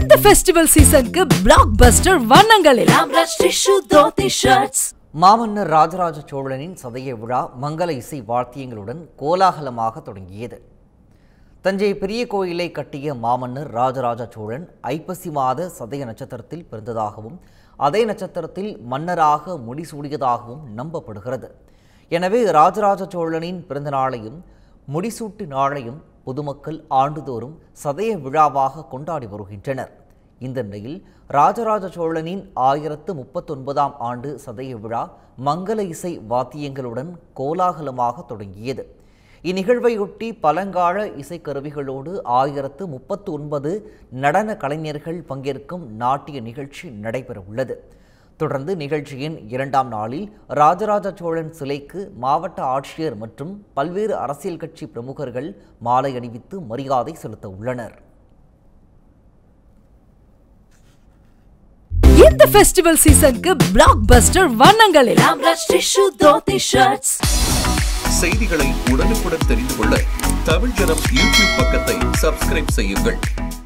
இந்த ஃபெஸ்டிவல் சீசனுக்கு பிளாக் பஸ்டர் வண்ணங்களில் ஆம்ரஷ் டிஷ்யூ தோத்தி ஷர்ட்ஸ் மாமன்னர் ராஜராஜ சோழனின் சதய விழா மங்கள இசை வாத்தியங்களுடன் கோலாகலமாக தொடங்கியது தஞ்சை பெரிய கோயிலை கட்டிய மாமன்னர் ராஜராஜ சோழன் ஐப்பசி மாத சதய நட்சத்திரத்தில் பிறந்ததாகவும் அதே நட்சத்திரத்தில் மன்னராக முடிசூடியதாகவும் நம்பப்படுகிறது எனவே ராஜராஜ சோழனின் பிறந்த நாளையும் முடிசூட்டு நாளையும் பொதுமக்கள் ஆண்டுதோறும் சதய விழாவாக கொண்டாடி வருகின்றனர் இந்த நிலையில் ராஜராஜ சோழனின் ஆயிரத்து முப்பத்தொன்பதாம் ஆண்டு சதய விழா மங்கள இசை வாத்தியங்களுடன் கோலாகலமாக தொடங்கியது இந்நிகழ்வையொட்டி பழங்கால இசைக்கருவிகளோடு ஆயிரத்து முப்பத்து ஒன்பது நடன கலைஞர்கள் பங்கேற்கும் நாட்டிய நிகழ்ச்சி நடைபெறவுள்ளது தொடர்ந்து நிகழ்ச்சியின் இரண்டாம் நாளில் ராஜராஜ சோழன் சிலைக்கு மாவட்ட ஆட்சியர் மற்றும் பல்வேறு அரசியல் கட்சி பிரமுகர்கள் மாலை அணிவித்து மரியாதை செலுத்த உள்ளனர் இந்த ஃபெஸ்டிவல் சீசனுக்கு பிளாக் பஸ்டர் வண்ணங்களில் ஆம்ரஷ் டிஷ்யூ தோத்தி ஷர்ட்ஸ் செய்திகளை உடனுக்குடன் தெரிந்து கொள்ள தமிழ் ஜனம் யூடியூப் பக்கத்தை சப்ஸ்கிரைப் செய்யுங்கள்